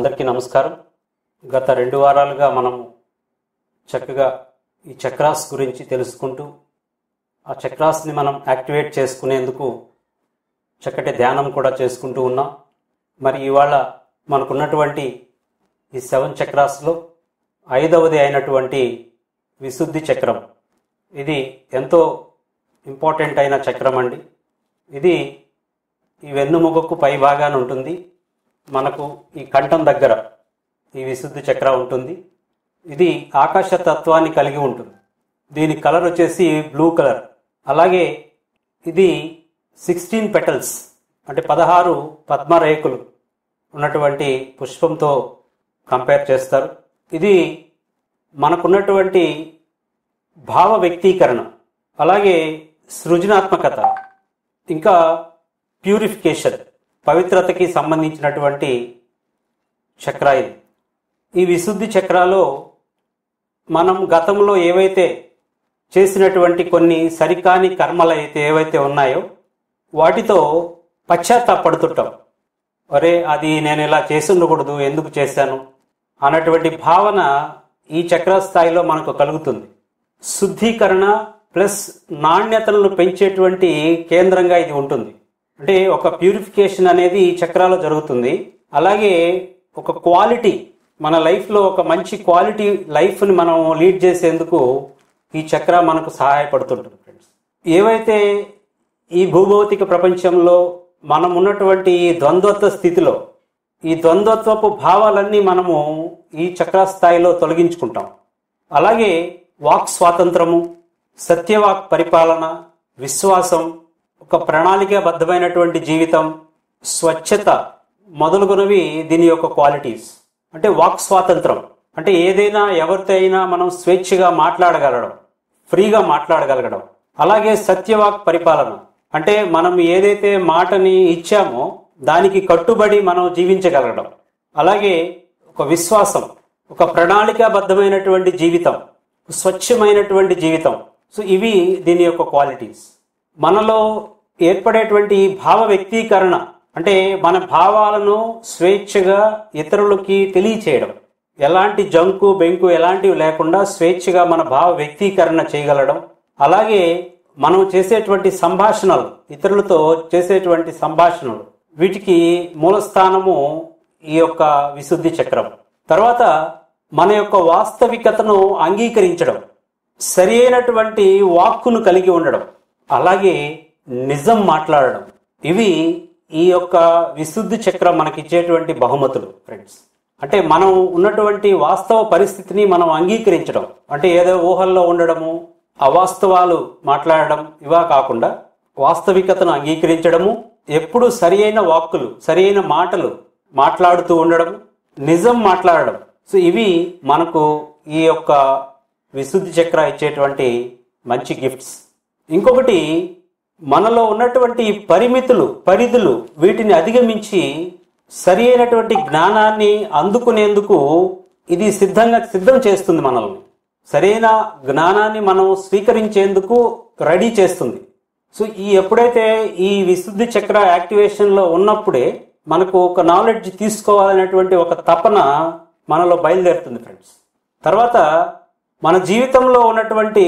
అందరికీ నమస్కారం గత రెండు వారాలుగా మనము చక్కగా ఈ చక్రాస్ గురించి తెలుసుకుంటూ ఆ చక్రాస్ని మనం యాక్టివేట్ చేసుకునేందుకు చక్కటి ధ్యానం కూడా చేసుకుంటూ ఉన్నాం మరి ఇవాళ మనకున్నటువంటి ఈ సెవెన్ చక్రాస్లో ఐదవది అయినటువంటి విశుద్ధి చక్రం ఇది ఎంతో ఇంపార్టెంట్ అయిన చక్రం అండి ఇది ఈ వెన్నుముకకు పై భాగాన ఉంటుంది మనకు ఈ కంఠం దగ్గర ఈ విశుద్ధి చక్ర ఉంటుంది ఇది ఆకాశ తత్వాన్ని కలిగి ఉంటుంది దీని కలర్ వచ్చేసి బ్లూ కలర్ అలాగే ఇది సిక్స్టీన్ పెటల్స్ అంటే పదహారు పద్మరేకులు ఉన్నటువంటి పుష్పంతో కంపేర్ చేస్తారు ఇది మనకున్నటువంటి భావ వ్యక్తీకరణ అలాగే సృజనాత్మకత ఇంకా ప్యూరిఫికేషన్ పవిత్రతకి సంబంధించినటువంటి చక్ర ఇది ఈ విశుద్ధి చక్రాలో మనం గతంలో ఏవైతే చేసినటువంటి కొన్ని సరికాని కర్మలు అయితే ఏవైతే ఉన్నాయో వాటితో పశ్చాత్తాపడుతుంటాం అరే అది నేను ఇలా చేసి ఉండకూడదు ఎందుకు చేశాను అన్నటువంటి భావన ఈ చక్ర స్థాయిలో మనకు కలుగుతుంది శుద్ధీకరణ ప్లస్ నాణ్యతలను పెంచేటువంటి కేంద్రంగా ఇది ఉంటుంది అంటే ఒక ప్యూరిఫికేషన్ అనేది ఈ చక్రాలో జరుగుతుంది అలాగే ఒక క్వాలిటీ మన లైఫ్లో ఒక మంచి క్వాలిటీ లైఫ్ని మనం లీడ్ చేసేందుకు ఈ చక్ర మనకు సహాయపడుతుంటుంది ఫ్రెండ్స్ ఏవైతే ఈ భూభౌతిక ప్రపంచంలో మనం ఉన్నటువంటి ఈ ద్వంద్వత్వ స్థితిలో ఈ ద్వంద్వత్వపు భావాలన్నీ మనము ఈ చక్ర స్థాయిలో తొలగించుకుంటాం అలాగే వాక్ స్వాతంత్రము సత్యవాక్ పరిపాలన విశ్వాసం ఒక ప్రణాళికాబద్ధమైనటువంటి జీవితం స్వచ్ఛత మొదలుగునవి దీని యొక్క క్వాలిటీస్ అంటే వాక్ స్వాతంత్రం అంటే ఏదైనా ఎవరితో అయినా మనం స్వేచ్ఛగా మాట్లాడగలగడం ఫ్రీగా మాట్లాడగలగడం అలాగే సత్యవాక్ పరిపాలన అంటే మనం ఏదైతే మాటని ఇచ్చామో దానికి కట్టుబడి మనం జీవించగలగడం అలాగే ఒక విశ్వాసం ఒక ప్రణాళికాబద్ధమైనటువంటి జీవితం స్వచ్ఛమైనటువంటి జీవితం సో ఇవి దీని యొక్క క్వాలిటీస్ మనలో ఏర్పడేటువంటి ఈ భావ వ్యక్తీకరణ అంటే మన భావాలను స్వేచ్ఛగా ఇతరులకి తెలియచేయడం ఎలాంటి జంకు బెంకు ఎలాంటివి లేకుండా స్వేచ్ఛగా మన భావ వ్యక్తీకరణ చేయగలడం అలాగే మనం చేసేటువంటి సంభాషణలు ఇతరులతో చేసేటువంటి సంభాషణలు వీటికి మూలస్థానము ఈ యొక్క విశుద్ధి చక్రం తర్వాత మన యొక్క వాస్తవికతను అంగీకరించడం సరి అయినటువంటి వాక్కును కలిగి ఉండడం అలాగే నిజం మాట్లాడడం ఇవి ఈ యొక్క విశుద్ధి చక్రం మనకిచ్చేటువంటి బహుమతులు ఫ్రెండ్స్ అంటే మనం ఉన్నటువంటి వాస్తవ పరిస్థితిని మనం అంగీకరించడం అంటే ఏదో ఊహల్లో ఉండడము అవాస్తవాలు మాట్లాడడం ఇవా కాకుండా వాస్తవికతను అంగీకరించడము ఎప్పుడు సరి అయిన వాక్కులు సరి అయిన మాటలు మాట్లాడుతూ ఉండడం నిజం మాట్లాడడం సో ఇవి మనకు ఈ యొక్క విశుద్ధి చక్ర ఇచ్చేటువంటి మంచి గిఫ్ట్స్ ఇంకొకటి మనలో ఉన్నటువంటి పరిమితులు పరిధులు వీటిని అధిగమించి సరి అయినటువంటి జ్ఞానాన్ని అందుకునేందుకు ఇది సిద్ధంగా సిద్ధం చేస్తుంది మనల్ని సరైన జ్ఞానాన్ని మనం స్వీకరించేందుకు రెడీ చేస్తుంది సో ఈ ఎప్పుడైతే ఈ విశుద్ధి చక్ర యాక్టివేషన్లో ఉన్నప్పుడే మనకు ఒక నాలెడ్జ్ తీసుకోవాలనేటువంటి ఒక తపన మనలో బయలుదేరుతుంది ఫ్రెండ్స్ తర్వాత మన జీవితంలో ఉన్నటువంటి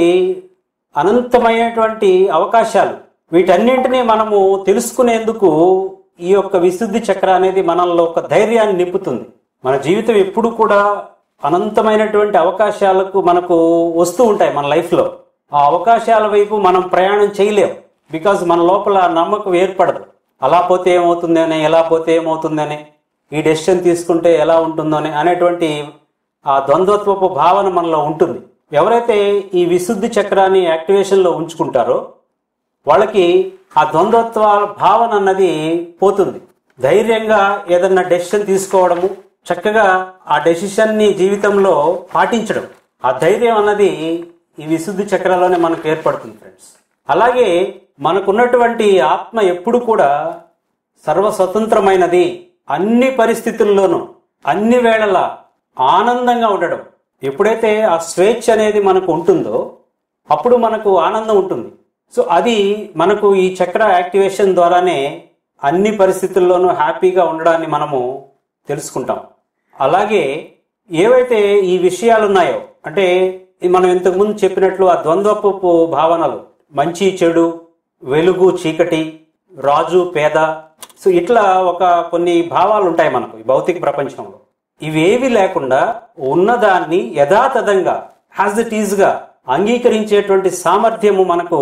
అనంతమైనటువంటి అవకాశాలు వీటన్నింటినీ మనము తెలుసుకునేందుకు ఈ యొక్క విశుద్ధి చక్ర అనేది మనల్లో ఒక ధైర్యాన్ని నింపుతుంది మన జీవితం ఎప్పుడు కూడా అనంతమైనటువంటి అవకాశాలకు మనకు వస్తూ ఉంటాయి మన లైఫ్లో ఆ అవకాశాల వైపు మనం ప్రయాణం చేయలేం బికాజ్ మన లోపల నమ్మకం ఏర్పడదు అలా పోతే ఏమవుతుందని ఎలా పోతే ఏమవుతుందని ఈ డెసిషన్ తీసుకుంటే ఎలా ఉంటుందని అనేటువంటి ఆ ద్వంద్వత్వపు భావన మనలో ఉంటుంది ఎవరైతే ఈ విశుద్ధి చక్రాన్ని యాక్టివేషన్లో ఉంచుకుంటారో వాళ్ళకి ఆ ద్వంద్వత్వ భావన అన్నది పోతుంది ధైర్యంగా ఏదన్నా డెసిషన్ తీసుకోవడము చక్కగా ఆ డెసిషన్ని జీవితంలో పాటించడం ఆ ధైర్యం అన్నది ఈ విశుద్ధి చక్రాలోనే మనకు ఏర్పడుతుంది ఫ్రెండ్స్ అలాగే మనకున్నటువంటి ఆత్మ ఎప్పుడు కూడా సర్వస్వతంత్రమైనది అన్ని పరిస్థితుల్లోనూ అన్ని వేళలా ఆనందంగా ఉండడం ఎప్పుడైతే ఆ స్వేచ్ఛ అనేది మనకు ఉంటుందో అప్పుడు మనకు ఆనందం ఉంటుంది సో అది మనకు ఈ చక్ర యాక్టివేషన్ ద్వారానే అన్ని పరిస్థితుల్లోనూ హ్యాపీగా ఉండడాన్ని మనము తెలుసుకుంటాం అలాగే ఏవైతే ఈ విషయాలు ఉన్నాయో అంటే ఈ మనం ఇంతకుముందు చెప్పినట్లు ఆ ద్వంద్వపు భావనలు మంచి చెడు వెలుగు చీకటి రాజు పేద సో ఇట్లా ఒక కొన్ని భావాలు ఉంటాయి మనకు ఈ భౌతిక ప్రపంచంలో ఇవేవి లేకుండా ఉన్నదాన్ని యథాతథంగా హ్యాజ్ ఇట్ ఈజ్ గా అంగీకరించేటువంటి సామర్థ్యము మనకు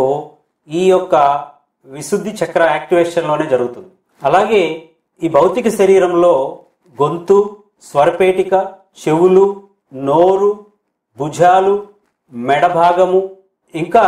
ఈ యొక్క విశుద్ధి చక్ర యాక్టివేషన్ లోనే జరుగుతుంది అలాగే ఈ భౌతిక శరీరంలో గొంతు స్వరపేటిక చెవులు నోరు భుజాలు మెడ భాగము ఇంకా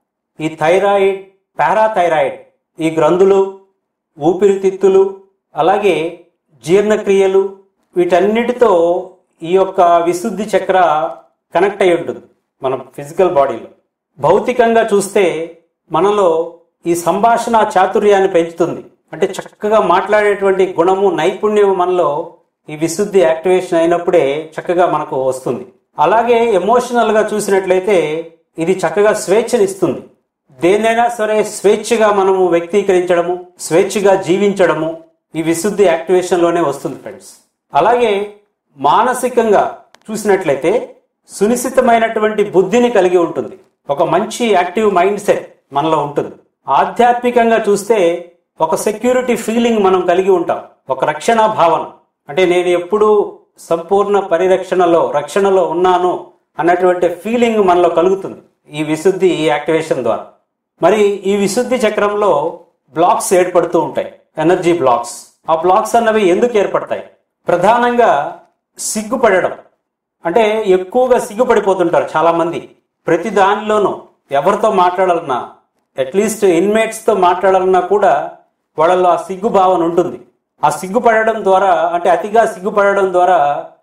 ఈ థైరాయిడ్ పారాథైరాయిడ్ ఈ గ్రంథులు ఊపిరితిత్తులు అలాగే జీర్ణక్రియలు వీటన్నిటితో ఈ యొక్క విశుద్ధి చక్ర కనెక్ట్ అయి ఉంటుంది మన ఫిజికల్ బాడీలో భౌతికంగా చూస్తే మనలో ఈ సంభాషణ చాతుర్యాన్ని పెంచుతుంది అంటే చక్కగా మాట్లాడేటువంటి గుణము నైపుణ్యం మనలో ఈ విశుద్ధి యాక్టివేషన్ అయినప్పుడే చక్కగా మనకు వస్తుంది అలాగే ఎమోషనల్ గా చూసినట్లయితే ఇది చక్కగా స్వేచ్ఛనిస్తుంది దేన్నైనా సరే స్వేచ్ఛగా మనము వ్యక్తీకరించడము స్వేచ్ఛగా జీవించడము ఈ విశుద్ధి యాక్టివేషన్ లోనే వస్తుంది ఫ్రెండ్స్ అలాగే మానసికంగా చూసినట్లయితే సునిశ్చితమైనటువంటి బుద్ధిని కలిగి ఉంటుంది ఒక మంచి యాక్టివ్ మైండ్ సెట్ మనలో ఉంటుంది ఆధ్యాత్మికంగా చూస్తే ఒక సెక్యూరిటీ ఫీలింగ్ మనం కలిగి ఉంటాం ఒక రక్షణ భావన అంటే నేను ఎప్పుడూ సంపూర్ణ పరిరక్షణలో రక్షణలో ఉన్నాను అన్నటువంటి ఫీలింగ్ మనలో కలుగుతుంది ఈ విశుద్ధి ఈ యాక్టివేషన్ ద్వారా మరి ఈ విశుద్ధి చక్రంలో బ్లాక్స్ ఏర్పడుతూ ఉంటాయి ఎనర్జీ బ్లాక్స్ ఆ బ్లాక్స్ అన్నవి ఎందుకు ఏర్పడతాయి ప్రధానంగా సిగ్గుపడడం అంటే ఎక్కువగా సిగ్గుపడిపోతుంటారు చాలా మంది ప్రతి దానిలోనూ ఎవరితో మాట్లాడాలన్నా అట్లీస్ట్ ఇన్మేట్స్ తో మాట్లాడాలన్నా కూడా వాళ్ళలో ఆ సిగ్గు భావన ఉంటుంది ఆ సిగ్గుపడడం ద్వారా అంటే అతిగా సిగ్గుపడడం ద్వారా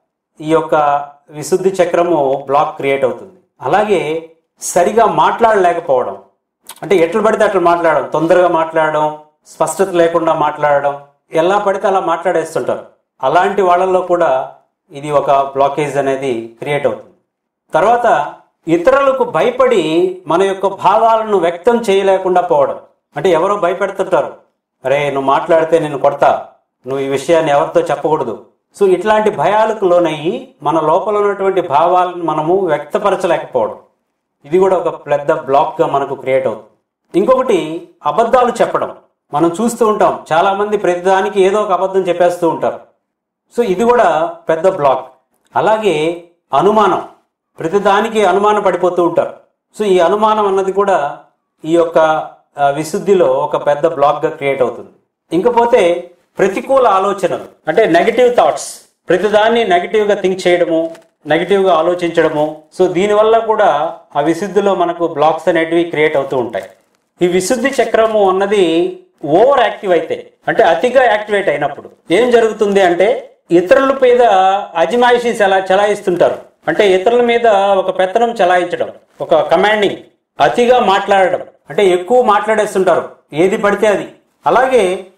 ఈ యొక్క విశుద్ధి చక్రము బ్లాక్ క్రియేట్ అవుతుంది అలాగే సరిగా మాట్లాడలేకపోవడం అంటే ఎట్లా పడితే అట్లా మాట్లాడడం తొందరగా మాట్లాడడం స్పష్టత లేకుండా మాట్లాడడం ఎలా పడితే అలా మాట్లాడేస్తుంటారు అలాంటి వాళ్ళల్లో కూడా ఇది ఒక బ్లాకేజ్ అనేది క్రియేట్ అవుతుంది తర్వాత ఇతరులకు భయపడి మన యొక్క భావాలను వ్యక్తం చేయలేకుండా పోవడం అంటే ఎవరో భయపెడుతుంటారు అరే నువ్వు మాట్లాడితే నేను కొడతా నువ్వు ఈ విషయాన్ని ఎవరితో చెప్పకూడదు సో ఇట్లాంటి భయాలకు లోనయ్యి మన లోపల ఉన్నటువంటి భావాలను మనము వ్యక్తపరచలేకపోవడం ఇది కూడా ఒక పెద్ద బ్లాక్ గా మనకు క్రియేట్ అవుతుంది ఇంకొకటి అబద్ధాలు చెప్పడం మనం చూస్తూ ఉంటాం చాలా మంది ప్రతిదానికి ఏదో ఒక అబద్ధం చెప్పేస్తూ ఉంటారు సో ఇది కూడా పెద్ద బ్లాక్ అలాగే అనుమానం ప్రతిదానికి అనుమానం పడిపోతూ ఉంటారు సో ఈ అనుమానం అన్నది కూడా ఈ యొక్క ఆ, విశుద్ధిలో ఒక పెద్ద బ్లాక్ గా క్రియేట్ అవుతుంది ఇంకపోతే ప్రతికూల ఆలోచనలు అంటే నెగటివ్ థాట్స్ ప్రతిదాన్ని నెగటివ్ గా థింక్ చేయడము నెగటివ్ గా ఆలోచించడము సో దీనివల్ల కూడా ఆ విశుద్ధిలో మనకు బ్లాక్స్ అనేటివి క్రియేట్ అవుతూ ఉంటాయి ఈ విశుద్ధి చక్రము అన్నది ఓవర్ యాక్టివ్ అయితే అంటే అతిగా యాక్టివేట్ అయినప్పుడు ఏం జరుగుతుంది అంటే ఇతరుల మీద అజమాయిషీ చలా చలాయిస్తుంటారు అంటే ఇతరుల మీద ఒక పెత్తనం చలాయించడం ఒక కమాండింగ్ అతిగా మాట్లాడడం అంటే ఎక్కువ మాట్లాడేస్తుంటారు ఏది పడితే అది అలాగే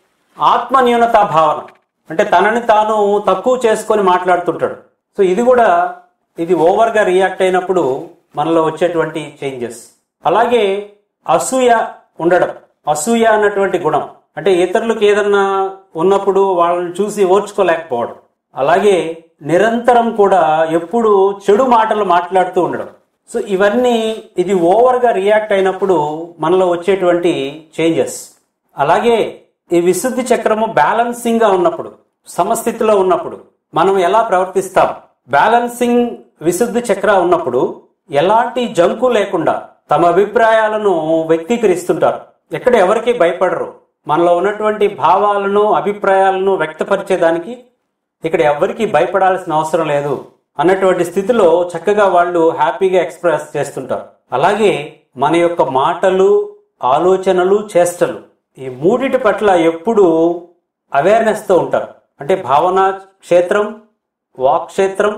ఆత్మ న్యూనతా భావన అంటే తనని తాను తక్కువ చేసుకొని మాట్లాడుతుంటాడు సో ఇది కూడా ఇది ఓవర్ గా రియాక్ట్ అయినప్పుడు మనలో వచ్చేటువంటి చేంజెస్ అలాగే అసూయ ఉండడం అసూయ అన్నటువంటి గుణం అంటే ఇతరులకు ఏదన్నా ఉన్నప్పుడు వాళ్ళని చూసి ఓర్చుకోలేకపోవడం అలాగే నిరంతరం కూడా ఎప్పుడు చెడు మాటలు మాట్లాడుతూ ఉండడం సో ఇవన్నీ ఇది ఓవర్ గా రియాక్ట్ అయినప్పుడు మనలో వచ్చేటువంటి చేంజెస్ అలాగే ఈ విశుద్ధి చక్రము బ్యాలెన్సింగ్ గా ఉన్నప్పుడు సమస్థితిలో ఉన్నప్పుడు మనం ఎలా ప్రవర్తిస్తాం బ్యాలెన్సింగ్ విశుద్ధి చక్ర ఉన్నప్పుడు ఎలాంటి జంకు లేకుండా తమ అభిప్రాయాలను వ్యక్తీకరిస్తుంటారు ఎక్కడ ఎవరికి భయపడరు మనలో ఉన్నటువంటి భావాలను అభిప్రాయాలను వ్యక్తపరిచేదానికి ఇక్కడ ఎవరికి భయపడాల్సిన అవసరం లేదు అన్నటువంటి స్థితిలో చక్కగా వాళ్ళు హ్యాపీగా ఎక్స్ప్రెస్ చేస్తుంటారు అలాగే మన యొక్క మాటలు ఆలోచనలు చేష్టలు ఈ మూడిటి పట్ల ఎప్పుడు అవేర్నెస్తో ఉంటారు అంటే భావన క్షేత్రం వాక్ క్షేత్రం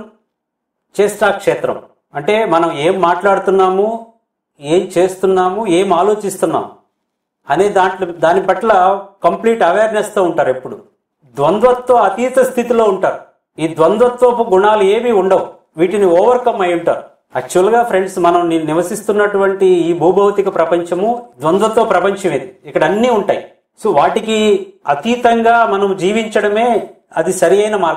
చేష్టా క్షేత్రం అంటే మనం ఏం మాట్లాడుతున్నాము ఏం చేస్తున్నాము ఏం ఆలోచిస్తున్నాం అనే దాంట్లో దాని పట్ల కంప్లీట్ అవేర్నెస్తో ఉంటారు ఎప్పుడు ద్వంద్వత్వ అతీత స్థితిలో ఉంటారు ఈ ద్వంద్వత్వపు గుణాలు ఏవి ఉండవు వీటిని ఓవర్కమ్ అయి ఉంటారు యాక్చువల్గా ఫ్రెండ్స్ మనం ని- నివసిస్తున్నటువంటి ఈ భూభౌతిక ప్రపంచము ద్వంద్వత్వ ప్రపంచం ఇది ఇక్కడ అన్నీ ఉంటాయి సో వాటికి అతీతంగా మనం జీవించడమే అది సరి అయిన మార్గం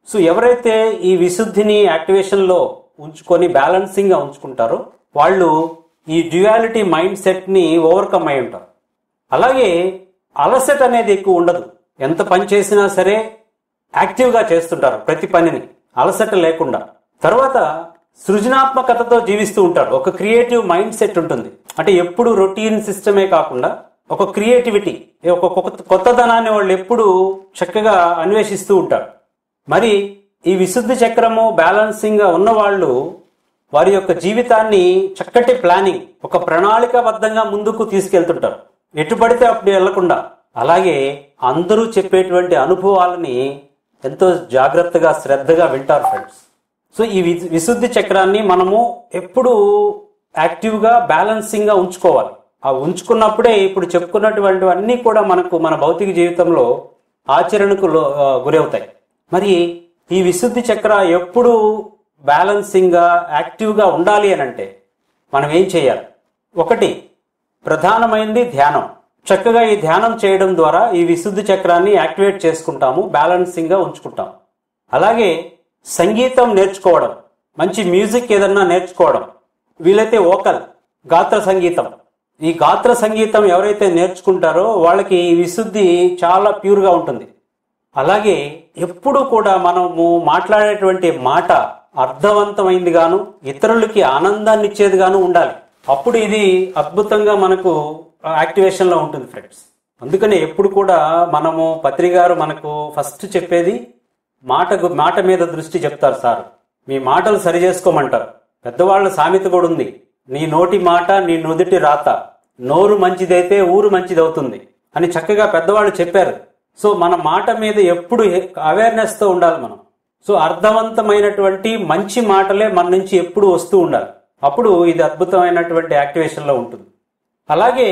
సో ఎవరైతే ఈ విశుద్ధిని యాక్టివేషన్లో ఉంచుకొని బ్యాలెన్సింగ్గా ఉంచుకుంటారో వాళ్ళు ఈ డ్యుయాలిటీ మైండ్ సెట్ని ఓవర్కమ్ అయి ఉంటారు అలాగే అలసట అనేది ఎక్కువ ఉండదు ఎంత పని చేసినా సరే యాక్టివ్గా చేస్తుంటారు ప్రతి పనిని అలసట లేకుండా తర్వాత సృజనాత్మకతతో జీవిస్తూ ఉంటారు ఒక క్రియేటివ్ మైండ్ సెట్ ఉంటుంది అంటే ఎప్పుడు రొటీన్ సిస్టమే కాకుండా ఒక క్రియేటివిటీ ఒక కొత్త- కొత్తదనాన్ని వాళ్ళు ఎప్పుడు చక్కగా అన్వేషిస్తూ ఉంటారు మరి ఈ విశుద్ధి చక్రము బ్యాలెన్సింగ్ గా ఉన్న వాళ్ళు వారి యొక్క జీవితాన్ని చక్కటి ప్లానింగ్ ఒక ప్రణాళికాబద్ధంగా ముందుకు తీసుకెళ్తుంటారు ఎటు పడితే అప్పుడు వెళ్లకుండా అలాగే అందరూ చెప్పేటువంటి అనుభవాలని ఎంతో జాగ్రత్తగా శ్రద్ధగా వింటారు ఫ్రెండ్స్ సో ఈ వి- విశుద్ధి చక్రాన్ని మనము ఎప్పుడు యాక్టివ్గా బ్యాలెన్సింగ్గా ఉంచుకోవాలి ఆ ఉంచుకున్నప్పుడే ఇప్పుడు చెప్పుకున్నటువంటి అన్నీ కూడా మనకు మన భౌతిక జీవితంలో ఆచరణకు లో- ఆ, గురవుతాయి మరి ఈ విశుద్ధి చక్ర ఎప్పుడు బ్యాలెన్సింగ్గా యాక్టివ్గా ఉండాలి అని అంటే మనం ఏం చేయాలి ఒకటి ప్రధానమైనది ధ్యానం చక్కగా ఈ ధ్యానం చేయడం ద్వారా ఈ విశుద్ధి చక్రాన్ని యాక్టివేట్ చేసుకుంటాము బ్యాలెన్సింగ్గా ఉంచుకుంటాం అలాగే సంగీతం నేర్చుకోవడం మంచి మ్యూజిక్ ఏదన్నా నేర్చుకోవడం వీలైతే ఓకల్ గాత్ర సంగీతం ఈ గాత్ర సంగీతం ఎవరైతే నేర్చుకుంటారో వాళ్ళకి ఈ విశుద్ధి చాలా ప్యూర్గా ఉంటుంది అలాగే ఎప్పుడు కూడా మనము మాట్లాడేటువంటి మాట అర్థవంతమైంది గాను ఇతరులకి ఆనందాన్ని ఇచ్చేది గాను ఉండాలి అప్పుడు ఇది అద్భుతంగా మనకు యాక్టివేషన్ లో ఉంటుంది ఫ్రెండ్స్ అందుకనే ఎప్పుడు కూడా మనము పత్రికారు మనకు ఫస్ట్ చెప్పేది మాట గు- మాట మీద దృష్టి చెప్తారు సార్ మీ మాటలు సరి చేసుకోమంటారు పెద్దవాళ్ళ సామెత కూడా ఉంది నీ నోటి మాట నీ నుదుటి రాత నోరు మంచిదైతే ఊరు మంచిదవుతుంది అని చక్కగా పెద్దవాళ్ళు చెప్పారు సో మన మాట మీద ఎప్పుడు అవేర్నెస్ తో ఉండాలి మనం సో అర్థవంతమైనటువంటి మంచి మాటలే మన నుంచి ఎప్పుడు వస్తూ ఉండాలి అప్పుడు ఇది అద్భుతమైనటువంటి యాక్టివేషన్ లో ఉంటుంది అలాగే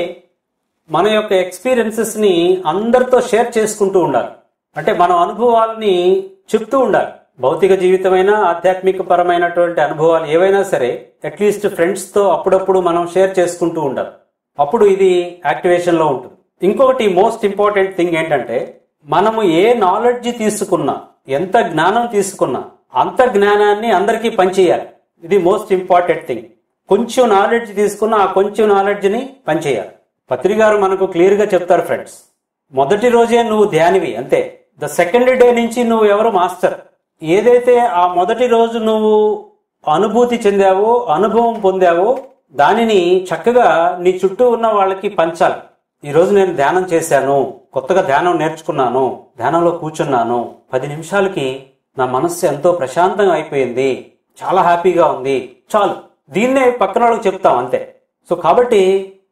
మన యొక్క ఎక్స్పీరియన్సెస్ ని అందరితో షేర్ చేసుకుంటూ ఉండాలి అంటే మన అనుభవాల్ని చెప్తూ ఉండాలి భౌతిక జీవితమైనా ఆధ్యాత్మిక పరమైనటువంటి అనుభవాలు ఏవైనా సరే అట్లీస్ట్ ఫ్రెండ్స్ తో అప్పుడప్పుడు మనం షేర్ చేసుకుంటూ ఉండాలి అప్పుడు ఇది యాక్టివేషన్ లో ఉంటుంది ఇంకొకటి మోస్ట్ ఇంపార్టెంట్ థింగ్ ఏంటంటే మనము ఏ నాలెడ్జ్ తీసుకున్నా ఎంత జ్ఞానం తీసుకున్నా అంత జ్ఞానాన్ని అందరికీ పంచేయాలి ఇది మోస్ట్ ఇంపార్టెంట్ థింగ్ కొంచెం నాలెడ్జ్ తీసుకున్న ఆ కొంచెం నాలెడ్జ్ ని పనిచేయాలి పత్రి గారు మనకు క్లియర్ గా చెప్తారు ఫ్రెండ్స్ మొదటి రోజే నువ్వు ధ్యానివి అంతే ద సెకండ్ డే నుంచి నువ్వు ఎవరు మాస్టర్ ఏదైతే ఆ మొదటి రోజు నువ్వు అనుభూతి చెందావో అనుభవం పొందావో దానిని చక్కగా నీ చుట్టూ ఉన్న వాళ్ళకి పంచాలి ఈ రోజు నేను ధ్యానం చేశాను కొత్తగా ధ్యానం నేర్చుకున్నాను ధ్యానంలో కూర్చున్నాను పది నిమిషాలకి నా మనస్సు ఎంతో ప్రశాంతంగా అయిపోయింది చాలా హ్యాపీగా ఉంది చాలు దీన్నే పక్కన వాళ్ళకి చెప్తాం అంతే సో కాబట్టి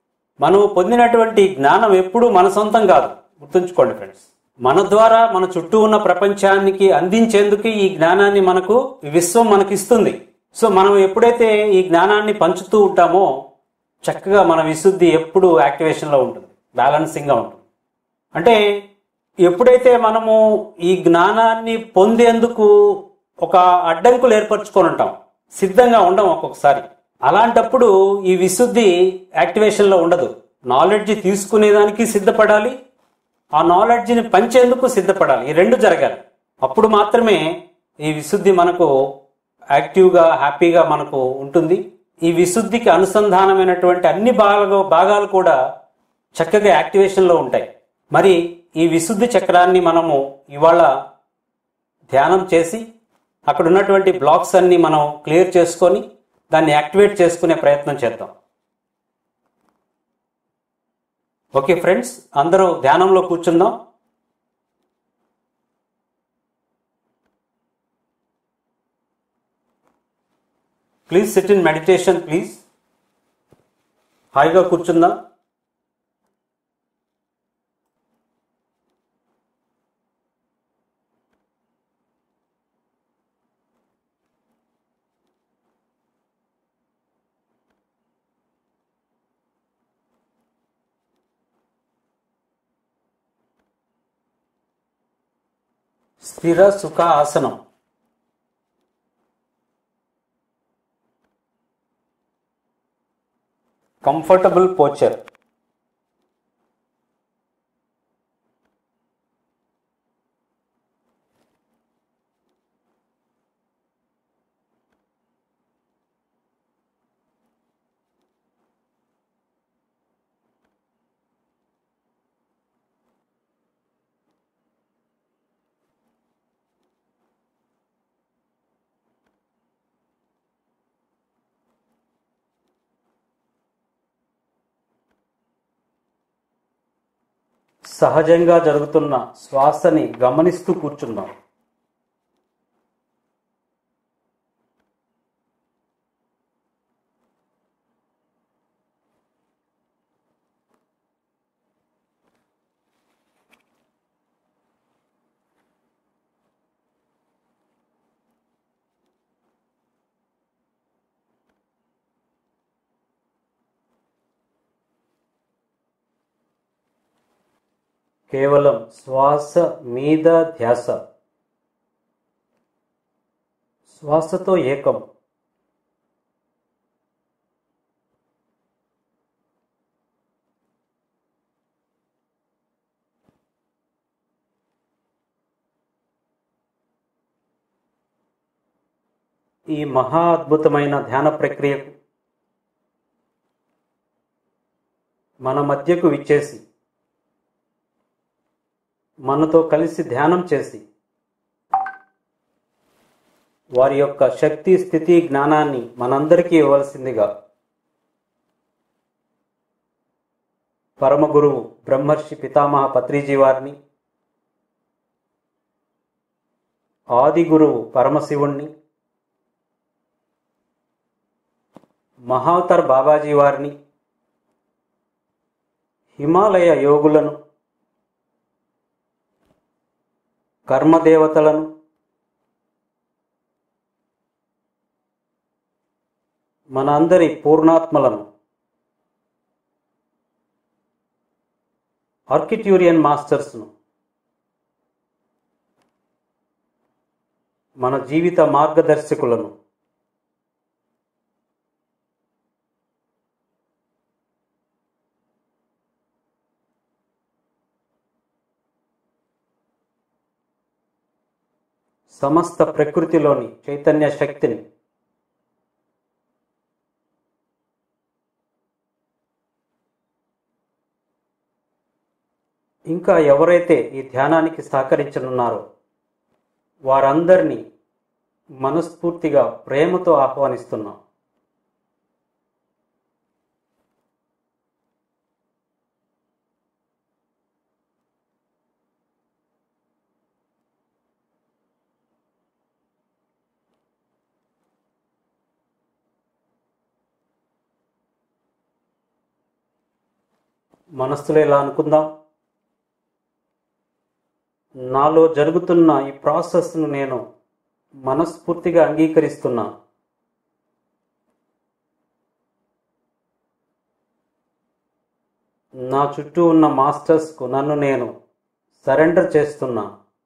మనం పొందినటువంటి జ్ఞానం ఎప్పుడూ మన సొంతం కాదు గుర్తుంచుకోండి ఫ్రెండ్స్ మన ద్వారా మన చుట్టూ ఉన్న ప్రపంచానికి అందించేందుకు ఈ జ్ఞానాన్ని మనకు ఈ విశ్వం మనకి ఇస్తుంది సో మనం ఎప్పుడైతే ఈ జ్ఞానాన్ని పంచుతూ ఉంటామో చక్కగా మన విశుద్ధి ఎప్పుడు యాక్టివేషన్లో ఉంటుంది బ్యాలెన్సింగ్గా ఉంటుంది అంటే ఎప్పుడైతే మనము ఈ జ్ఞానాన్ని పొందేందుకు ఒక అడ్డంకులు ఏర్పరచుకొని ఉంటాం సిద్ధంగా ఉండం ఒక్కొక్కసారి అలాంటప్పుడు ఈ విశుద్ధి యాక్టివేషన్లో ఉండదు నాలెడ్జ్ తీసుకునేదానికి సిద్ధపడాలి ఆ నాలెడ్జ్ని పంచేందుకు సిద్ధపడాలి ఈ రెండు జరగాలి అప్పుడు మాత్రమే ఈ విశుద్ధి మనకు యాక్టివ్గా హ్యాపీగా మనకు ఉంటుంది ఈ విశుద్ధికి అనుసంధానమైనటువంటి అన్ని భాగాలు భాగాలు కూడా చక్కగా యాక్టివేషన్లో ఉంటాయి మరి ఈ విశుద్ధి చక్రాన్ని మనము ఇవాళ ధ్యానం చేసి అక్కడ ఉన్నటువంటి బ్లాక్స్ అన్ని మనం క్లియర్ చేసుకొని దాన్ని యాక్టివేట్ చేసుకునే ప్రయత్నం చేద్దాం ఓకే ఫ్రెండ్స్ అందరూ ధ్యానంలో కూర్చుందాం please sit in meditation please హాయిగా కూర్చుందాం స్థిర సుఖ ఆసనం కంఫర్టబుల్ పోచర్ సహజంగా జరుగుతున్న శ్వాసని గమనిస్తూ కూర్చుందాం కేవలం శ్వాస మీద ధ్యాస శ్వాసతో ఏకం ఈ మహా అద్భుతమైన ధ్యాన ప్రక్రియకు మన మధ్యకు విచ్చేసి మనతో కలిసి ధ్యానం చేసి వారి యొక్క శక్తి స్థితి జ్ఞానాన్ని మనందరికీ ఇవ్వవలసిందిగా పరమ గురువు బ్రహ్మర్షి పితామహ పత్రిజీ వారిని ఆది గురువు పరమశివుణ్ణి మహావతర్ బాబాజీ వారిని హిమాలయ యోగులను కర్మదేవతలను మన అందరి పూర్ణాత్మలను ఆర్కిట్యూరియన్ మాస్టర్స్ను మన జీవిత మార్గదర్శకులను సమస్త ప్రకృతిలోని చైతన్య శక్తిని ఇంకా ఎవరైతే ఈ ధ్యానానికి సహకరించనున్నారో వారందరినీ మనస్ఫూర్తిగా ప్రేమతో ఆహ్వానిస్తున్నాం మనస్సులో ఇలా అనుకుందాం నాలో జరుగుతున్న ఈ ప్రాసెస్ను నేను మనస్ఫూర్తిగా అంగీకరిస్తున్నా నా చుట్టూ ఉన్న మాస్టర్స్కు నన్ను నేను సరెండర్ చేస్తున్నా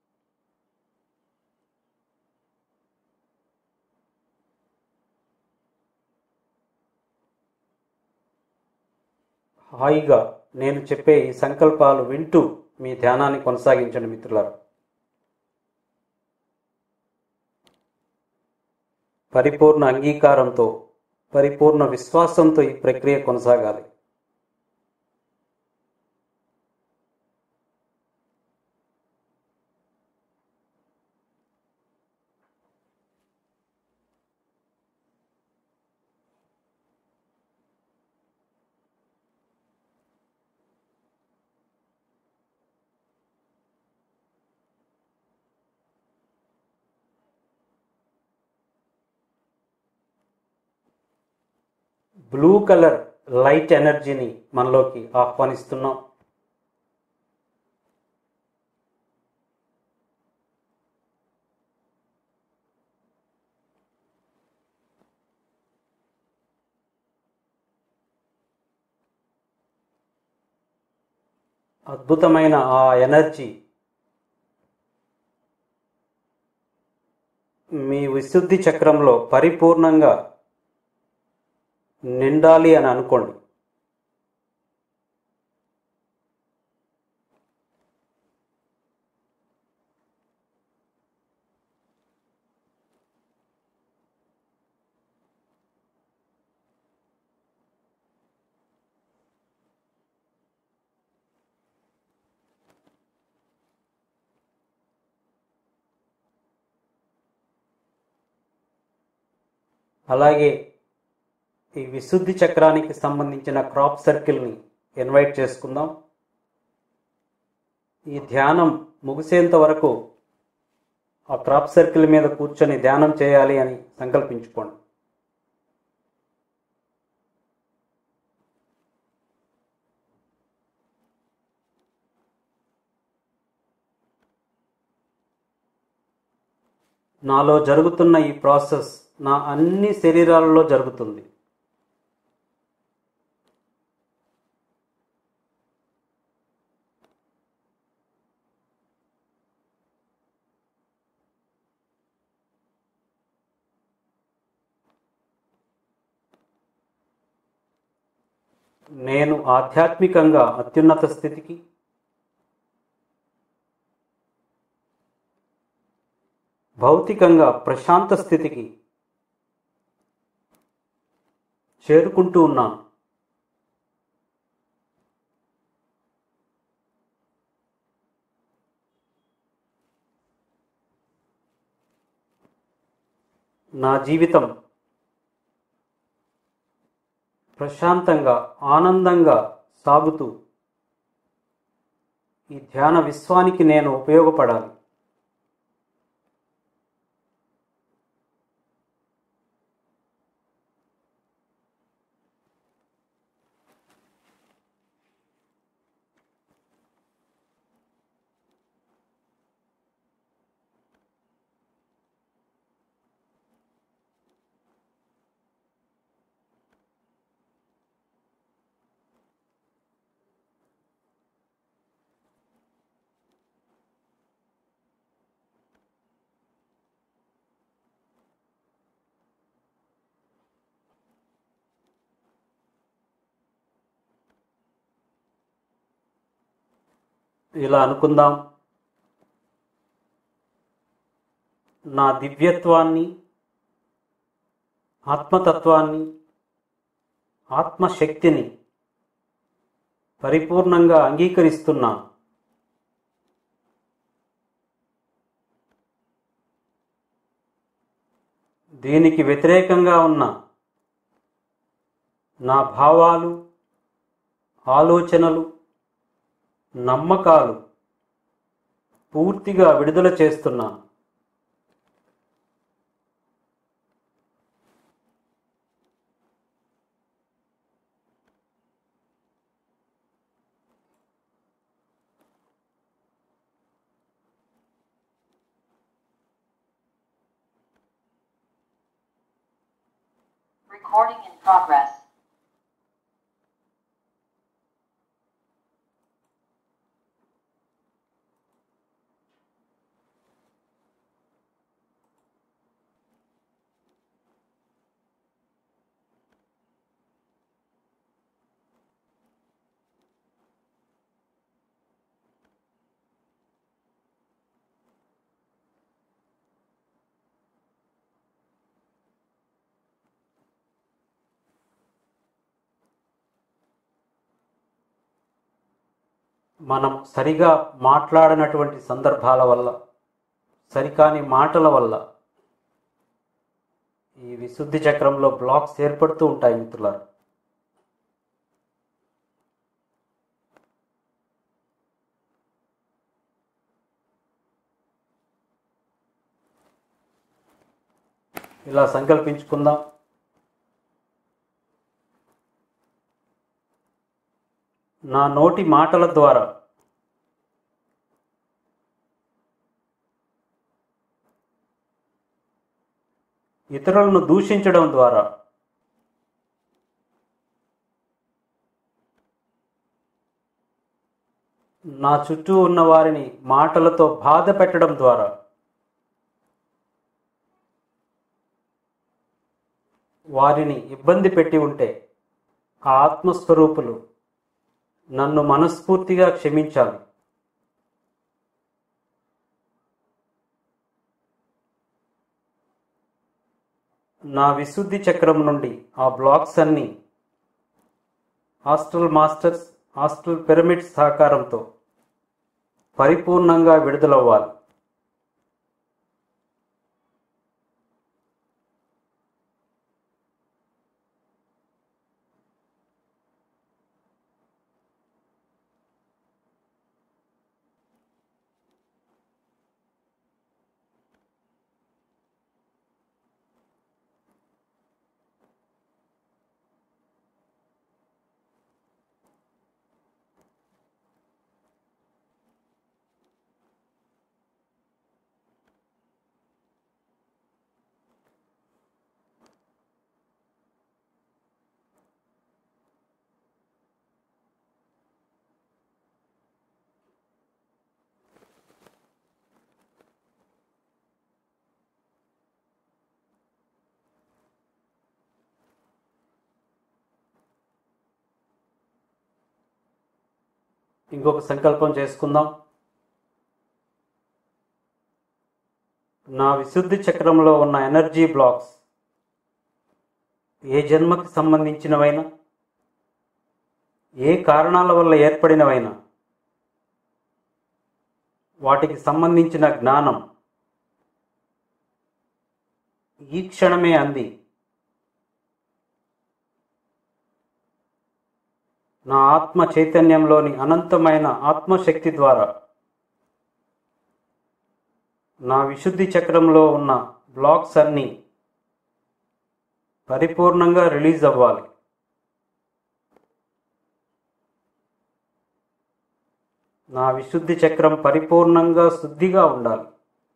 హాయిగా నేను చెప్పే ఈ సంకల్పాలు వింటూ మీ ధ్యానాన్ని కొనసాగించండి మిత్రులారా పరిపూర్ణ అంగీకారంతో పరిపూర్ణ విశ్వాసంతో ఈ ప్రక్రియ కొనసాగాలి బ్లూ కలర్ లైట్ ఎనర్జీని మనలోకి ఆహ్వానిస్తున్నాం అద్భుతమైన ఆ ఎనర్జీ మీ విశుద్ధి చక్రంలో పరిపూర్ణంగా నిండాలి అని అనుకోండి అలాగే ఈ విశుద్ధి చక్రానికి సంబంధించిన క్రాప్ సర్కిల్ని ఇన్వైట్ చేసుకుందాం ఈ ధ్యానం ముగిసేంత వరకు ఆ క్రాప్ సర్కిల్ మీద కూర్చొని ధ్యానం చేయాలి అని సంకల్పించుకోండి నాలో జరుగుతున్న ఈ ప్రాసెస్ నా అన్ని శరీరాలలో జరుగుతుంది నేను ఆధ్యాత్మికంగా అత్యున్నత స్థితికి భౌతికంగా ప్రశాంత స్థితికి చేరుకుంటూ ఉన్నాను నా జీవితం ప్రశాంతంగా ఆనందంగా సాగుతూ ఈ ధ్యాన విశ్వానికి నేను ఉపయోగపడాలి ఇలా అనుకుందాం నా దివ్యత్వాన్ని ఆత్మతత్వాన్ని ఆత్మశక్తిని పరిపూర్ణంగా అంగీకరిస్తున్నా దీనికి వ్యతిరేకంగా ఉన్న నా భావాలు ఆలోచనలు నమ్మకాలు పూర్తిగా విడుదల చేస్తున్నాను Recording in progress. మనం సరిగా మాట్లాడనటువంటి సందర్భాల వల్ల సరికాని మాటల వల్ల ఈ విశుద్ధి చక్రంలో బ్లాక్స్ ఏర్పడుతూ ఉంటాయి మిత్రులారు ఇలా సంకల్పించుకుందాం నా నోటి మాటల ద్వారా ఇతరులను దూషించడం ద్వారా నా చుట్టూ ఉన్న వారిని మాటలతో బాధ పెట్టడం ద్వారా వారిని ఇబ్బంది పెట్టి ఉంటే ఆ ఆత్మస్వరూపులు నన్ను మనస్ఫూర్తిగా క్షమించాలి నా విశుద్ధి చక్రం నుండి ఆ బ్లాక్స్ అన్ని హాస్టల్ మాస్టర్స్ హాస్టల్ పిరమిడ్ సహకారంతో పరిపూర్ణంగా విడుదలవ్వాలి ఇంకొక సంకల్పం చేసుకుందాం నా విశుద్ధి చక్రంలో ఉన్న ఎనర్జీ బ్లాక్స్ ఏ జన్మకి సంబంధించినవైనా ఏ కారణాల వల్ల ఏర్పడినవైనా వాటికి సంబంధించిన జ్ఞానం ఈ క్షణమే అంది నా ఆత్మ చైతన్యంలోని అనంతమైన ఆత్మశక్తి ద్వారా నా విశుద్ధి చక్రంలో ఉన్న బ్లాక్స్ అన్నీ పరిపూర్ణంగా రిలీజ్ అవ్వాలి నా విశుద్ధి చక్రం పరిపూర్ణంగా శుద్ధిగా ఉండాలి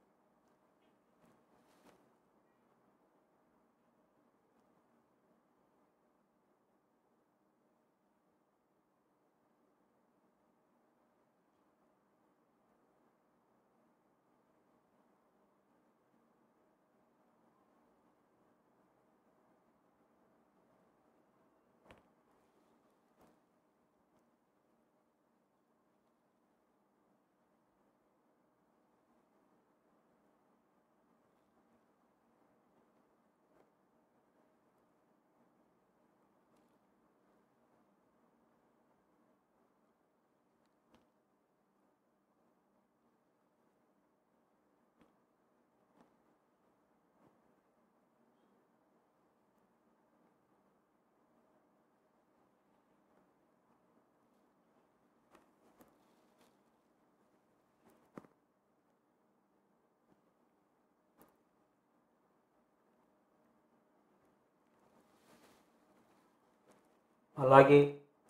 అలాగే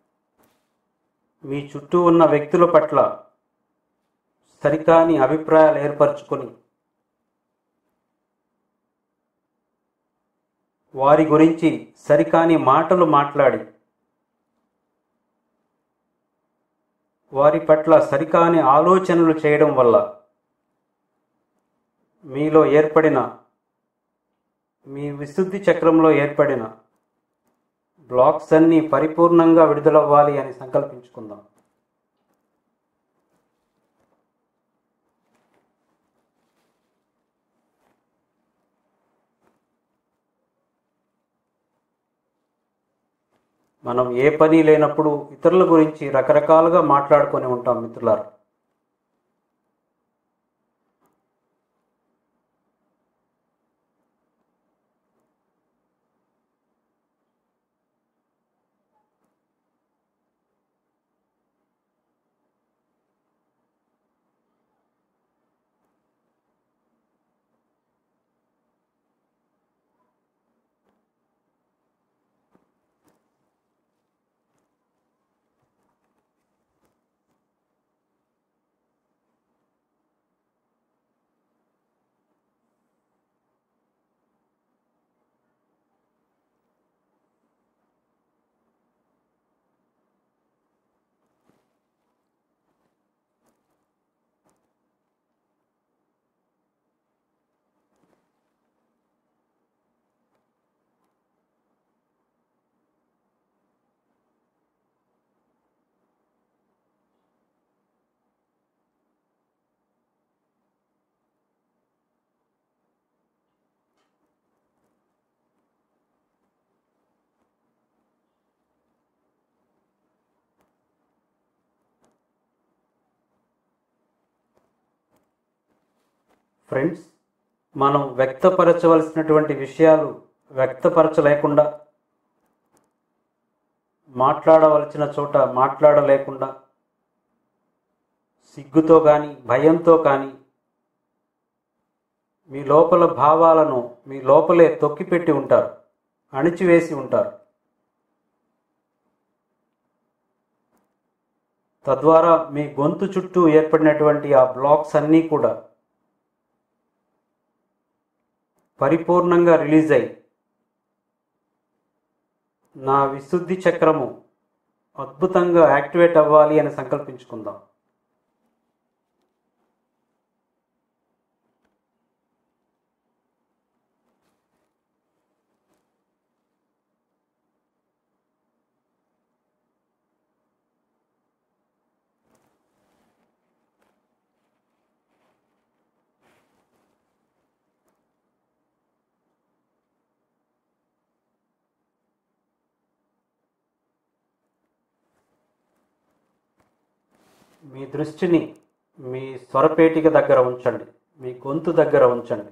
మీ చుట్టూ ఉన్న వ్యక్తుల పట్ల సరికాని అభిప్రాయాలు ఏర్పరచుకొని వారి గురించి సరికాని మాటలు మాట్లాడి వారి పట్ల సరికాని ఆలోచనలు చేయడం వల్ల మీలో ఏర్పడిన మీ విశుద్ధి చక్రంలో ఏర్పడిన బ్లాక్స్ అన్నీ పరిపూర్ణంగా విడుదలవ్వాలి అని సంకల్పించుకుందాం మనం ఏ పని లేనప్పుడు ఇతరుల గురించి రకరకాలుగా మాట్లాడుకొని ఉంటాం మిత్రులారా ఫ్రెండ్స్ మనం వ్యక్తపరచవలసినటువంటి విషయాలు వ్యక్తపరచలేకుండా మాట్లాడవలసిన చోట మాట్లాడలేకుండా సిగ్గుతో కానీ భయంతో కానీ మీ లోపల భావాలను మీ లోపలే తొక్కిపెట్టి ఉంటారు అణిచివేసి ఉంటారు తద్వారా మీ గొంతు చుట్టూ ఏర్పడినటువంటి ఆ బ్లాక్స్ అన్నీ కూడా పరిపూర్ణంగా రిలీజ్ అయి నా విశుద్ధి చక్రము అద్భుతంగా యాక్టివేట్ అవ్వాలి అని సంకల్పించుకుందాం మీ దృష్టిని మీ స్వరపేటిక దగ్గర ఉంచండి మీ గొంతు దగ్గర ఉంచండి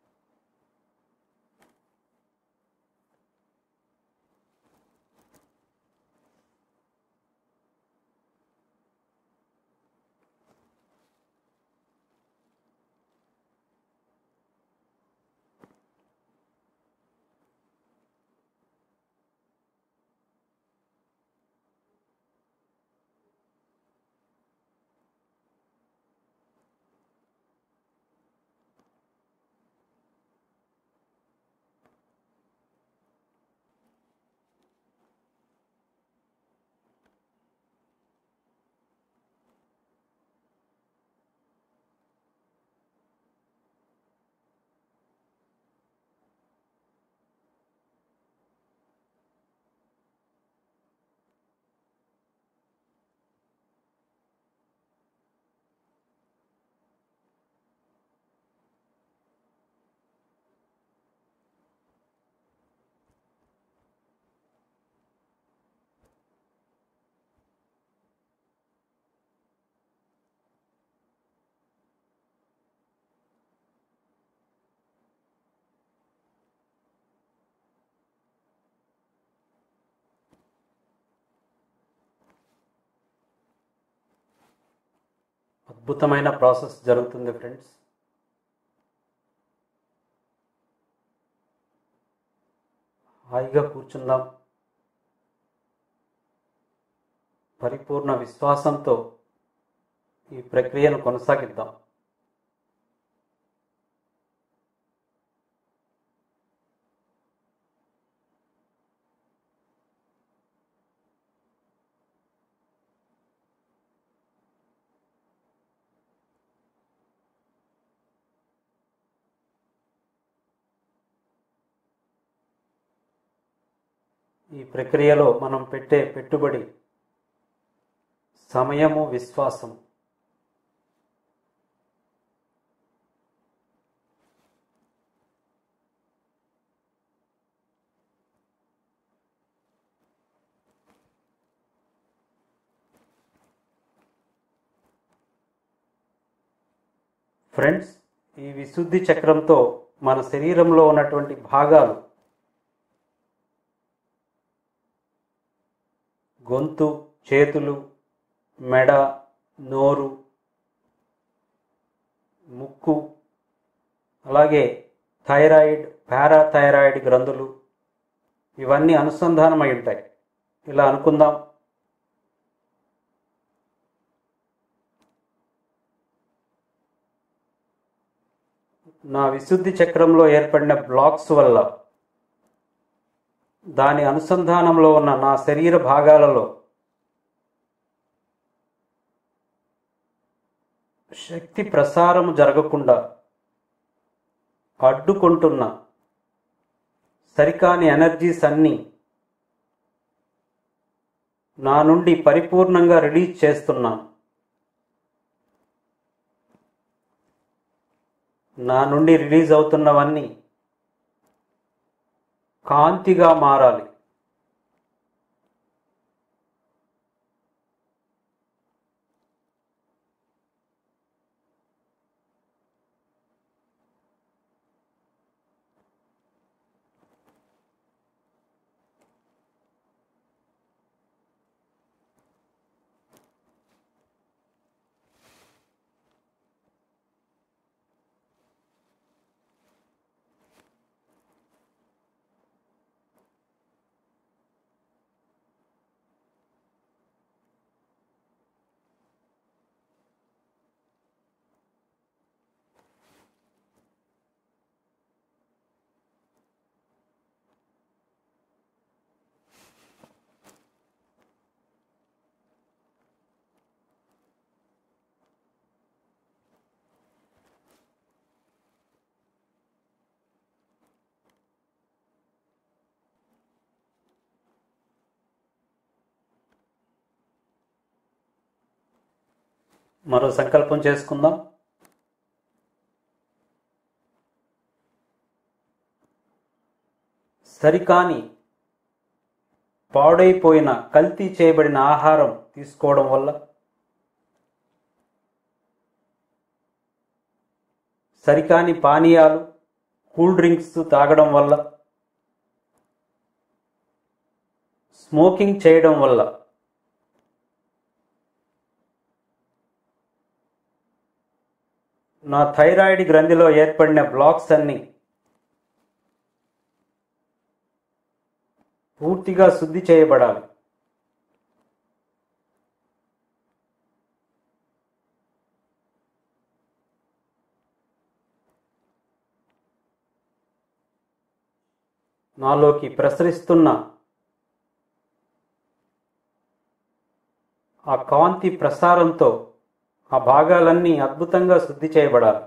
అద్భుతమైన ప్రాసెస్ జరుగుతుంది ఫ్రెండ్స్ హాయిగా కూర్చుందాం పరిపూర్ణ విశ్వాసంతో ఈ ప్రక్రియను కొనసాగిద్దాం ఈ ప్రక్రియలో మనం పెట్టే పెట్టుబడి సమయము విశ్వాసం ఫ్రెండ్స్ ఈ విశుద్ధి చక్రంతో మన శరీరంలో ఉన్నటువంటి భాగాలు గొంతు చేతులు మెడ నోరు ముక్కు అలాగే థైరాయిడ్ పారాథైరాయిడ్ గ్రంథులు ఇవన్నీ అనుసంధానమై ఉంటాయి ఇలా అనుకుందాం నా విశుద్ధి చక్రంలో ఏర్పడిన బ్లాక్స్ వల్ల దాని అనుసంధానంలో ఉన్న నా శరీర భాగాలలో శక్తి ప్రసారం జరగకుండా అడ్డుకుంటున్న సరికాని ఎనర్జీస్ అన్నీ నా నుండి పరిపూర్ణంగా రిలీజ్ చేస్తున్నాను నా నుండి రిలీజ్ అవుతున్నవన్నీ కాంతిగా మారాలి మరో సంకల్పం చేసుకుందాం సరికాని పాడైపోయిన కల్తీ చేయబడిన ఆహారం తీసుకోవడం వల్ల సరికాని పానీయాలు కూల్ డ్రింక్స్ తాగడం వల్ల స్మోకింగ్ చేయడం వల్ల నా థైరాయిడ్ గ్రంథిలో ఏర్పడిన బ్లాక్స్ అన్ని పూర్తిగా శుద్ధి చేయబడాలి నాలోకి ప్రసరిస్తున్న ఆ కాంతి ప్రసారంతో ఆ భాగాలన్నీ అద్భుతంగా శుద్ధి చేయబడాలి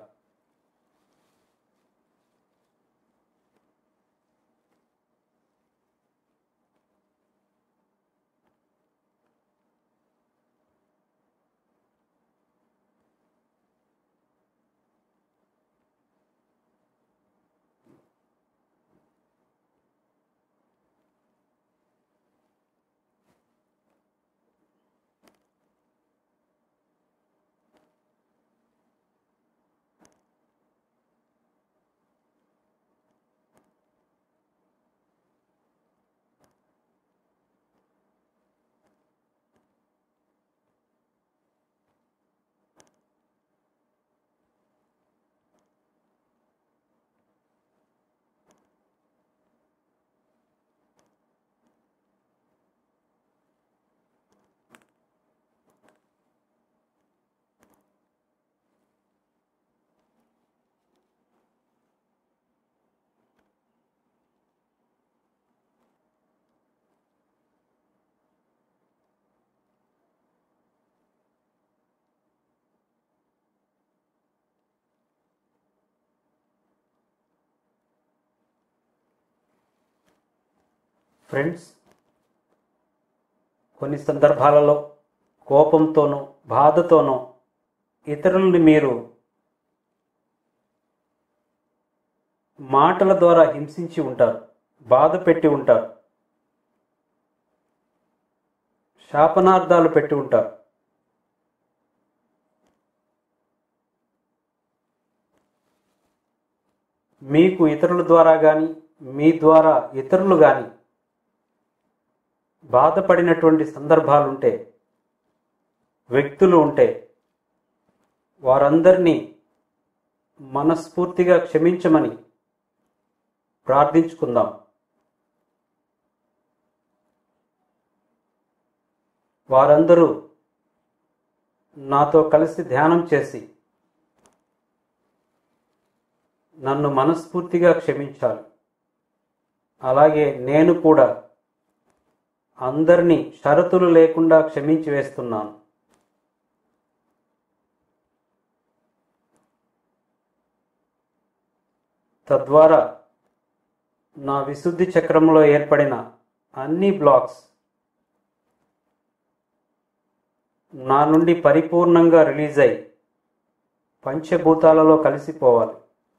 ఫ్రెండ్స్ కొన్ని సందర్భాలలో కోపంతోనో బాధతోనో ఇతరుల్ని మీరు మాటల ద్వారా హింసించి ఉంటారు బాధ పెట్టి ఉంటారు శాపనార్థాలు పెట్టి ఉంటారు మీకు ఇతరుల ద్వారా కానీ మీ ద్వారా ఇతరులు కానీ బాధపడినటువంటి సందర్భాలుంటే వ్యక్తులు ఉంటే వారందరినీ మనస్ఫూర్తిగా క్షమించమని ప్రార్థించుకుందాం వారందరూ నాతో కలిసి ధ్యానం చేసి నన్ను మనస్ఫూర్తిగా క్షమించాలి అలాగే నేను కూడా అందరినీ షరతులు లేకుండా క్షమించి వేస్తున్నాను తద్వారా నా విశుద్ధి చక్రంలో ఏర్పడిన అన్ని బ్లాక్స్ నా నుండి పరిపూర్ణంగా రిలీజ్ అయి పంచభూతాలలో కలిసిపోవాలి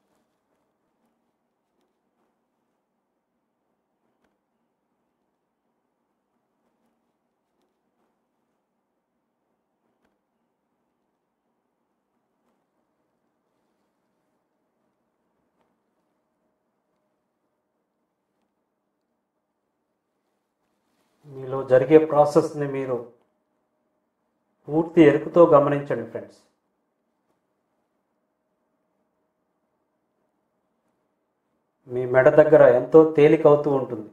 మీలో జరిగే ప్రాసెస్ని మీరు పూర్తి ఎరుకుతో గమనించండి ఫ్రెండ్స్ మీ మెడ దగ్గర ఎంతో తేలికవుతూ ఉంటుంది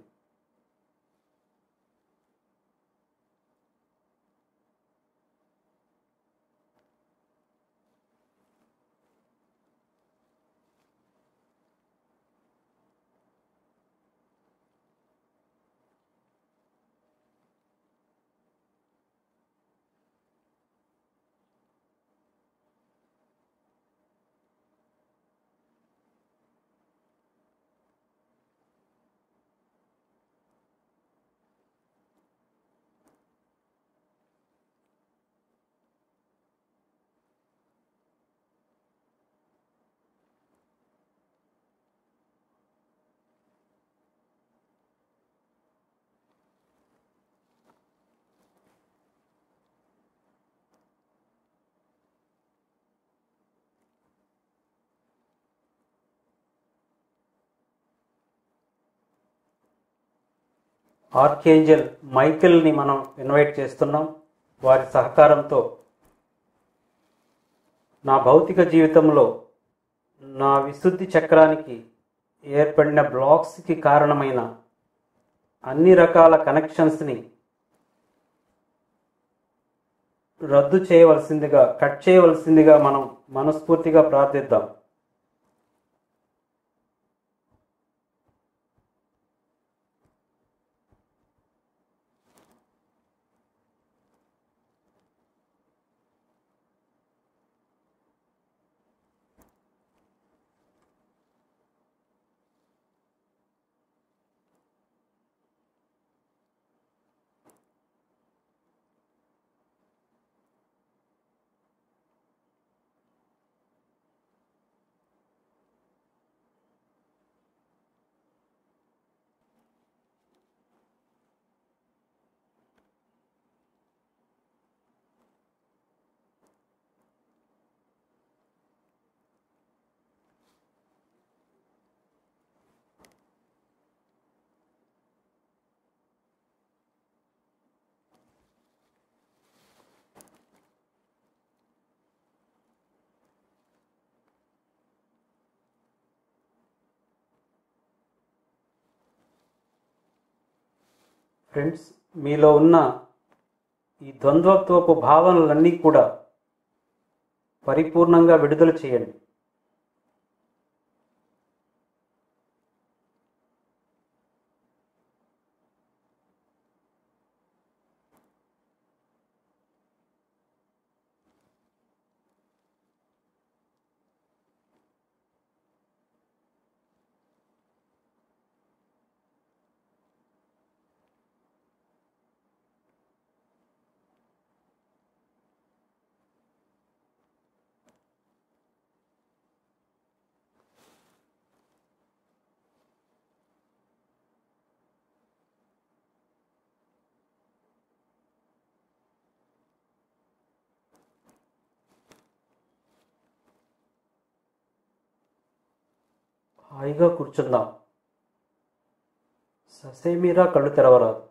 ఆర్కేంజల్ మైకిల్ని మనం ఇన్వైట్ చేస్తున్నాం వారి సహకారంతో నా భౌతిక జీవితంలో నా విశుద్ధి చక్రానికి ఏర్పడిన బ్లాక్స్కి కారణమైన అన్ని రకాల కనెక్షన్స్ని రద్దు చేయవలసిందిగా కట్ చేయవలసిందిగా మనం మనస్ఫూర్తిగా ప్రార్థిద్దాం ఫ్రెండ్స్ మీలో ఉన్న ఈ ద్వంద్వత్వపు భావనలన్నీ కూడా పరిపూర్ణంగా విడుదల చేయండి హాయిగా కూర్చుందాం ససేమీరా కళ్ళు తెరవరాదు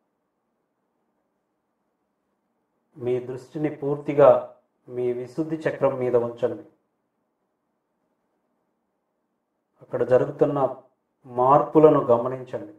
మీ దృష్టిని పూర్తిగా మీ విశుద్ధి చక్రం మీద ఉంచండి అక్కడ జరుగుతున్న మార్పులను గమనించండి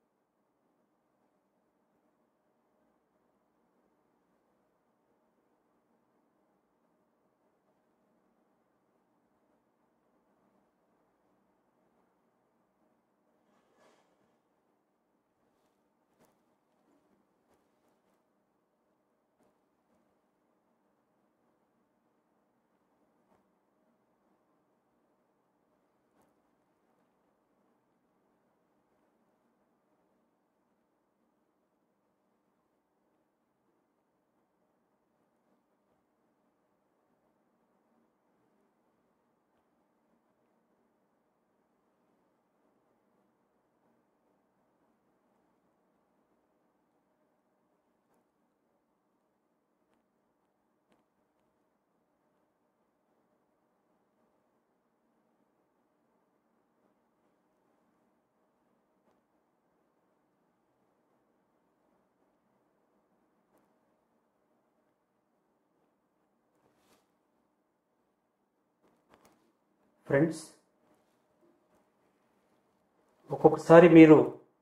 ఫ్రెండ్స్ ఒక్కొక్కసారి మీరు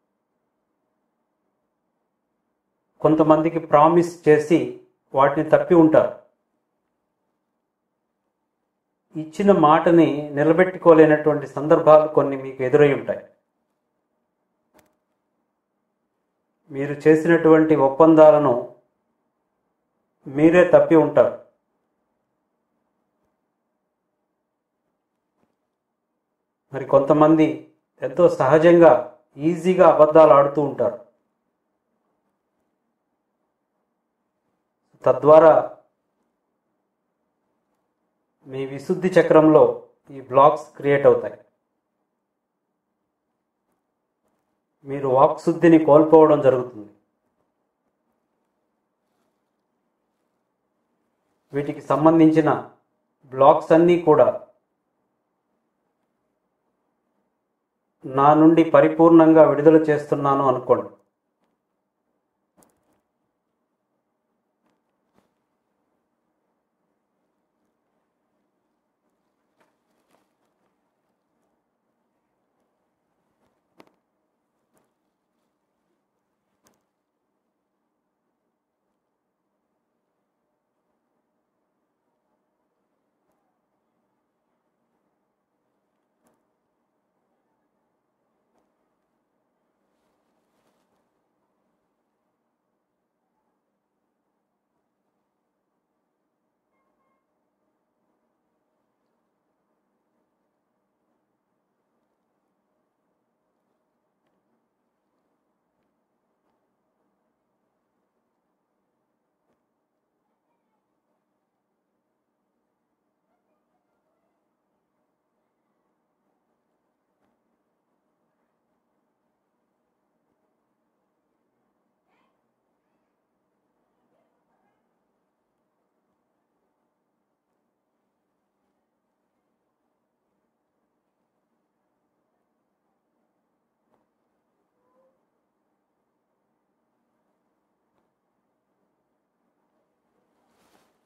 కొంతమందికి ప్రామిస్ చేసి వాటిని తప్పి ఉంటారు ఇచ్చిన మాటని నిలబెట్టుకోలేనటువంటి సందర్భాలు కొన్ని మీకు ఎదురై ఉంటాయి మీరు చేసినటువంటి ఒప్పందాలను మీరే తప్పి ఉంటారు మరి కొంతమంది ఎంతో సహజంగా ఈజీగా అబద్ధాలు ఆడుతూ ఉంటారు తద్వారా మీ విశుద్ధి చక్రంలో ఈ బ్లాక్స్ క్రియేట్ అవుతాయి మీరు వాక్శుద్ధిని కోల్పోవడం జరుగుతుంది వీటికి సంబంధించిన బ్లాక్స్ అన్నీ కూడా నా నుండి పరిపూర్ణంగా విడుదల చేస్తున్నాను అనుకోండి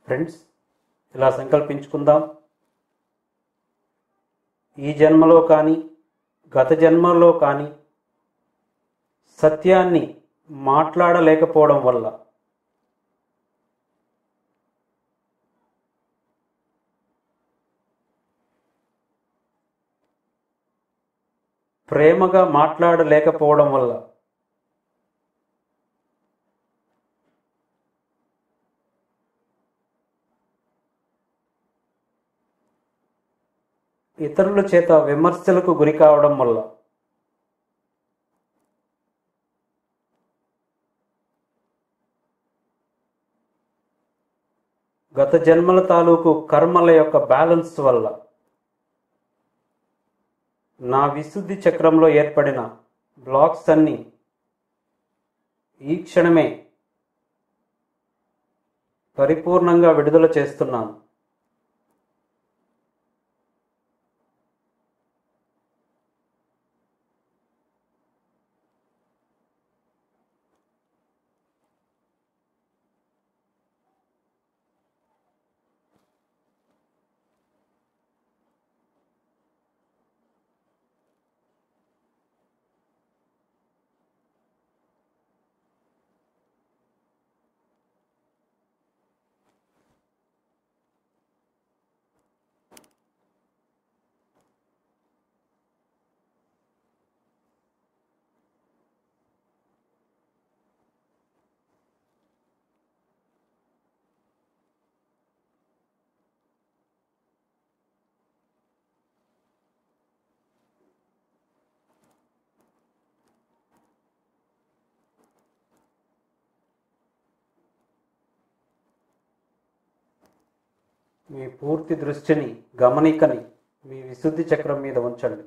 ఫ్రెండ్స్ ఇలా సంకల్పించుకుందాం ఈ జన్మలో కానీ గత జన్మలో కానీ సత్యాన్ని మాట్లాడలేకపోవడం వల్ల ప్రేమగా మాట్లాడలేకపోవడం వల్ల ఇతరుల చేత విమర్శలకు గురి కావడం వల్ల గత జన్మల తాలూకు కర్మల యొక్క బ్యాలెన్స్ వల్ల నా విశుద్ధి చక్రంలో ఏర్పడిన బ్లాక్స్ అన్ని ఈ క్షణమే పరిపూర్ణంగా విడుదల చేస్తున్నాను మీ పూర్తి దృష్టిని గమనికని మీ విశుద్ధి చక్రం మీద ఉంచండి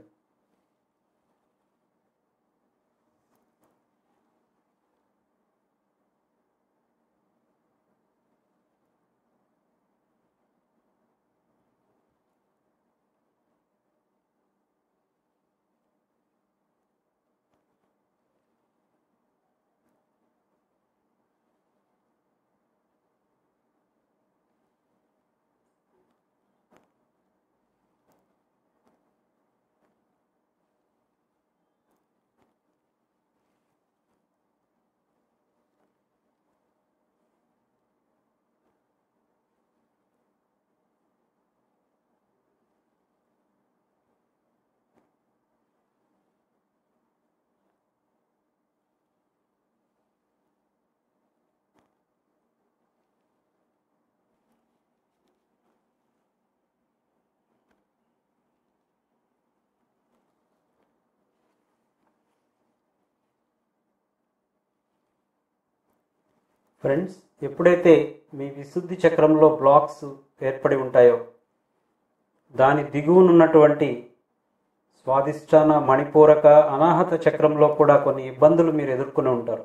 ఫ్రెండ్స్ ఎప్పుడైతే మీ విశుద్ధి చక్రంలో బ్లాక్స్ ఏర్పడి ఉంటాయో దాని దిగువనున్నటువంటి స్వాదిష్టాన మణిపూరక అనాహత చక్రంలో కూడా కొన్ని ఇబ్బందులు మీరు ఎదుర్కొని ఉంటారు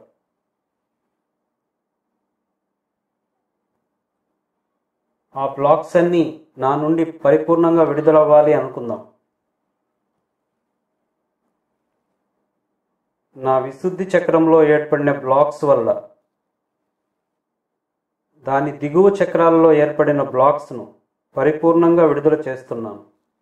ఆ బ్లాక్స్ అన్నీ నా నుండి పరిపూర్ణంగా విడుదలవ్వాలి అనుకుందాం నా విశుద్ధి చక్రంలో ఏర్పడిన బ్లాక్స్ వల్ల దాని దిగువ చక్రాల్లో ఏర్పడిన బ్లాక్స్ను పరిపూర్ణంగా విడుదల చేస్తున్నాను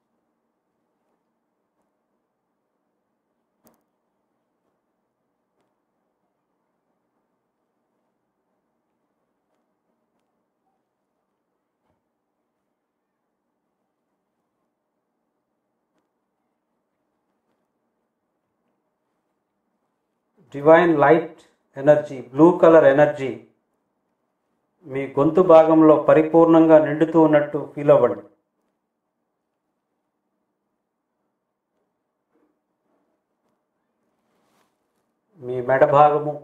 divine light energy blue colour energy మీ గొంతు భాగంలో పరిపూర్ణంగా నిండుతూ ఉన్నట్టు ఫీల్ అవ్వండి మీ మెడ భాగము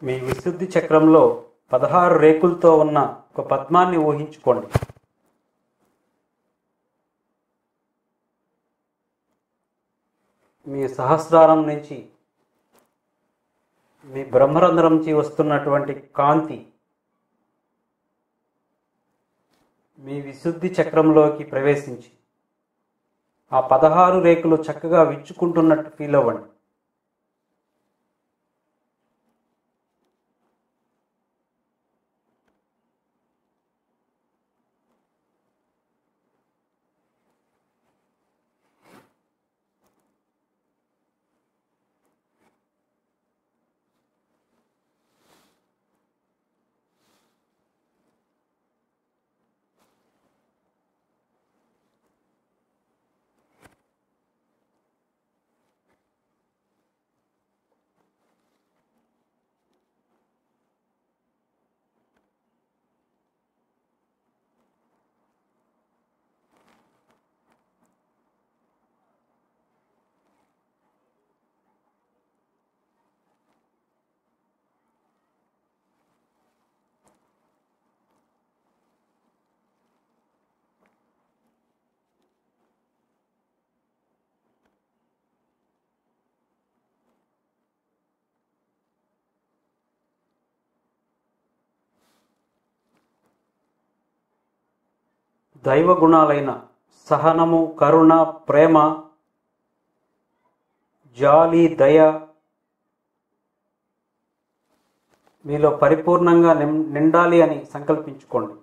మీ విశుద్ధి చక్రంలో పదహారు రేకులతో ఉన్న ఒక పద్మాన్ని ఊహించుకోండి మీ సహస్రారం నుంచి మీ బ్రహ్మరంధ్రం నుంచి వస్తున్నటువంటి కాంతి మీ విశుద్ధి చక్రంలోకి ప్రవేశించి ఆ పదహారు రేకులు చక్కగా విచ్చుకుంటున్నట్టు ఫీల్ అవ్వండి దైవ గుణాలైన సహనము కరుణ ప్రేమ జాలి దయ మీలో పరిపూర్ణంగా నిం- నిండాలి అని సంకల్పించుకోండి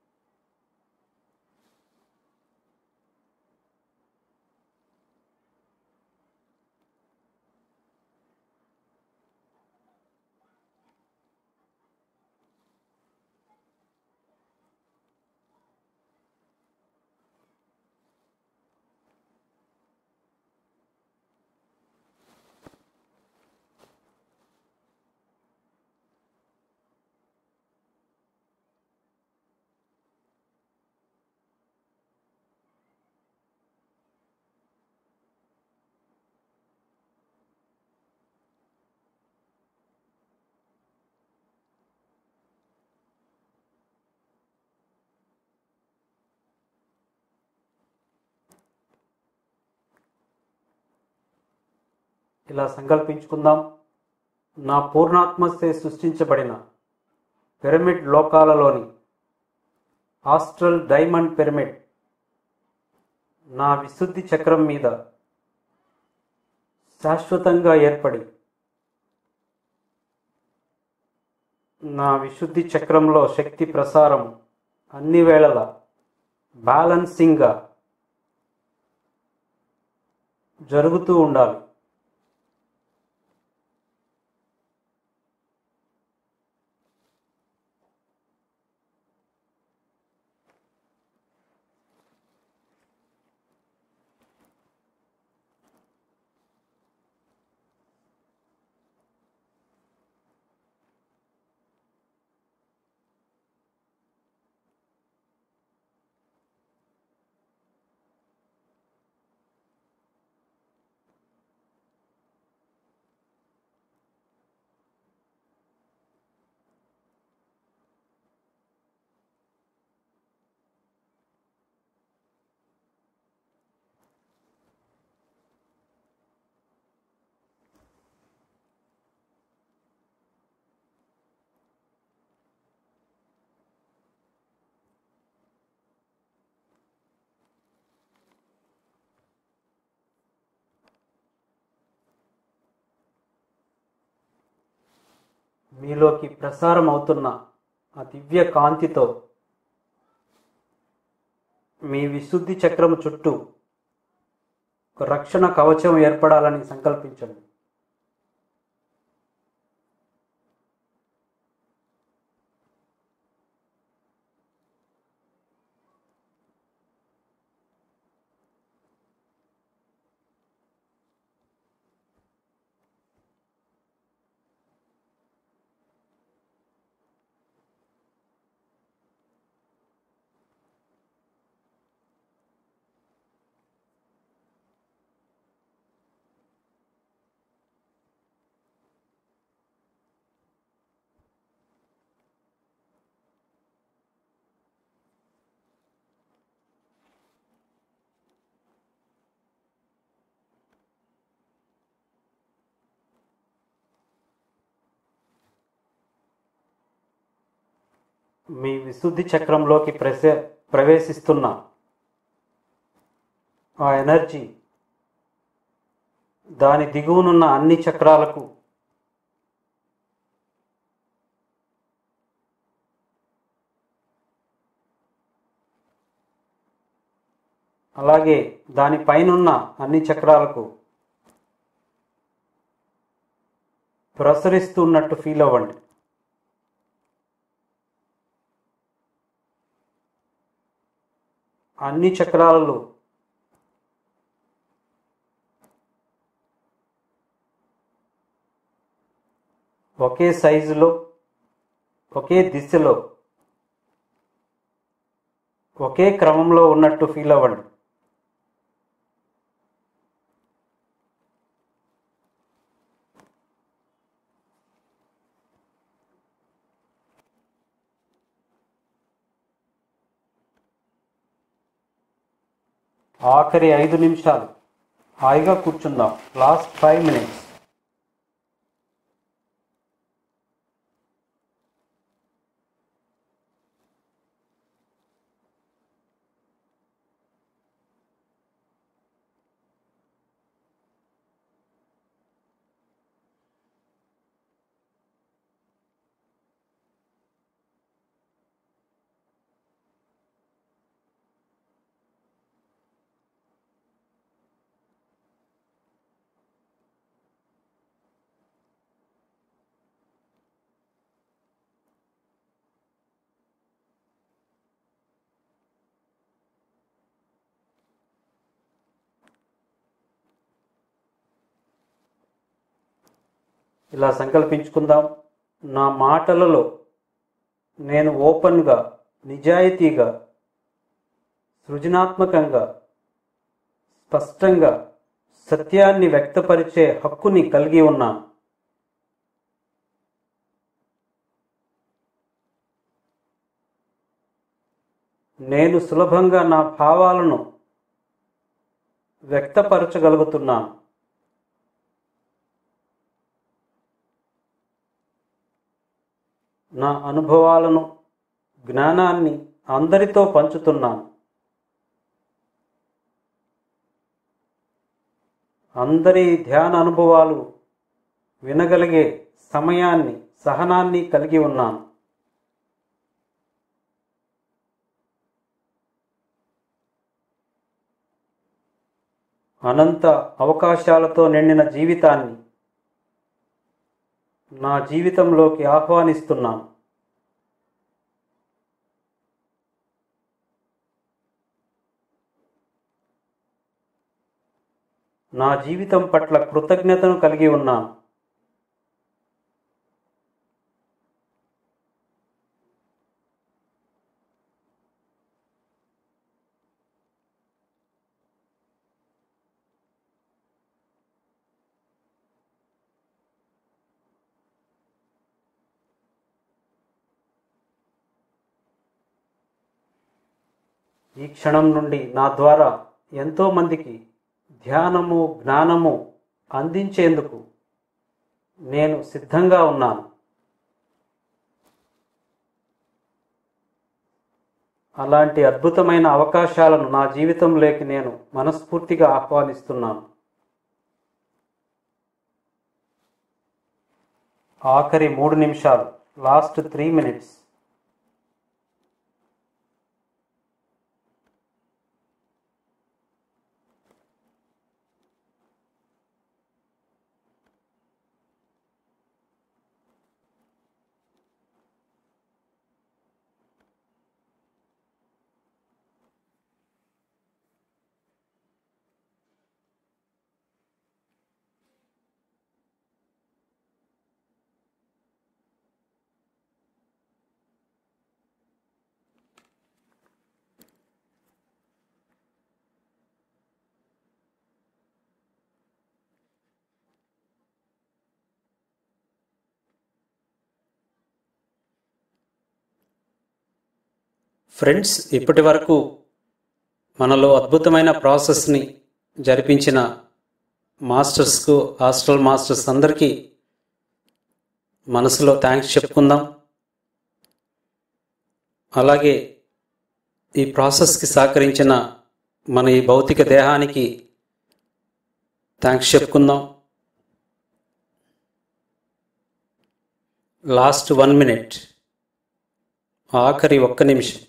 ఇలా సంకల్పించుకుందాం నా పూర్ణాత్మచే సృష్టించబడిన పిరమిడ్ లోకాలలోని ఆస్ట్రల్ డైమండ్ పిరమిడ్ నా విశుద్ధి చక్రం మీద శాశ్వతంగా ఏర్పడి నా విశుద్ధి చక్రంలో శక్తి ప్రసారం అన్ని వేళల బ్యాలన్సింగ్గా జరుగుతూ ఉండాలి మీలోకి ప్రసారం అవుతున్న ఆ దివ్య కాంతితో మీ విశుద్ధి చక్రం చుట్టూ ఒక రక్షణ కవచం ఏర్పడాలని సంకల్పించండి మీ విశుద్ధి చక్రంలోకి ప్రసే ప్రవేశిస్తున్న ఆ ఎనర్జీ దాని దిగువనున్న అన్ని చక్రాలకు అలాగే దాని పైనున్న అన్ని చక్రాలకు ప్రసరిస్తున్నట్టు ఫీల్ అవ్వండి అన్ని చక్రాలలో ఒకే సైజులో ఒకే దిశలో ఒకే క్రమంలో ఉన్నట్టు ఫీల్ అవ్వండి ఆఖరి ఐదు నిమిషాలు హాయిగా కూర్చుందాం లాస్ట్ ఫైవ్ మినిట్స్ ఇలా సంకల్పించుకుందాం నా మాటలలో నేను ఓపెన్గా నిజాయితీగా సృజనాత్మకంగా స్పష్టంగా సత్యాన్ని వ్యక్తపరిచే హక్కుని కలిగి ఉన్నాను నేను సులభంగా నా భావాలను వ్యక్తపరచగలుగుతున్నాను నా అనుభవాలను జ్ఞానాన్ని అందరితో పంచుతున్నాను అందరి ధ్యాన అనుభవాలు వినగలిగే సమయాన్ని సహనాన్ని కలిగి ఉన్నాను అనంత అవకాశాలతో నిండిన జీవితాన్ని నా జీవితంలోకి ఆహ్వానిస్తున్నాను నా జీవితం పట్ల కృతజ్ఞతను కలిగి ఉన్నాను ఈ క్షణం నుండి నా ద్వారా ఎంతో మందికి ధ్యానము జ్ఞానము అందించేందుకు నేను సిద్ధంగా ఉన్నాను అలాంటి అద్భుతమైన అవకాశాలను నా జీవితంలోకి నేను మనస్ఫూర్తిగా ఆహ్వానిస్తున్నాను ఆఖరి మూడు నిమిషాలు లాస్ట్ త్రీ మినిట్స్ ఫ్రెండ్స్ ఇప్పటి వరకు మనలో అద్భుతమైన ప్రాసెస్ని జరిపించిన మాస్టర్స్కు హాస్టల్ మాస్టర్స్ అందరికీ మనసులో థ్యాంక్స్ చెప్పుకుందాం అలాగే ఈ ప్రాసెస్కి సహకరించిన మన ఈ భౌతిక దేహానికి థ్యాంక్స్ చెప్పుకుందాం లాస్ట్ వన్ మినిట్ ఆఖరి ఒక్క నిమిషం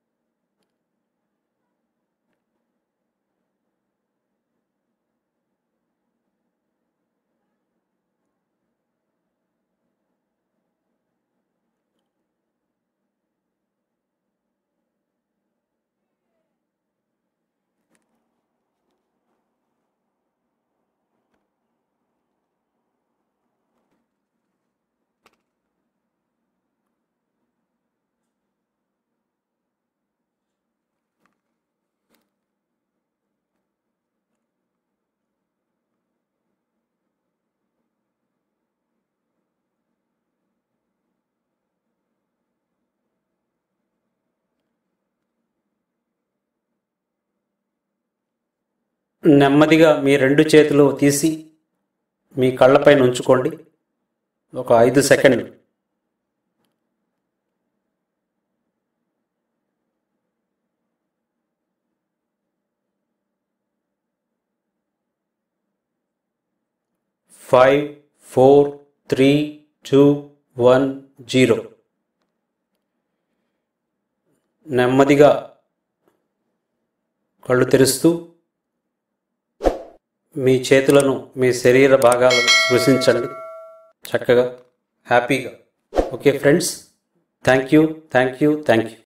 నెమ్మదిగా మీ రెండు చేతులు తీసి మీ కళ్ళపైన ఉంచుకోండి ఒక ఐదు సెకండ్లు five four three two one zero నెమ్మదిగా కళ్ళు తెరుస్తూ మీ చేతులను మీ శరీర భాగాలను స్పృశించండి చక్కగా హ్యాపీగా okay friends thank you thank you thank you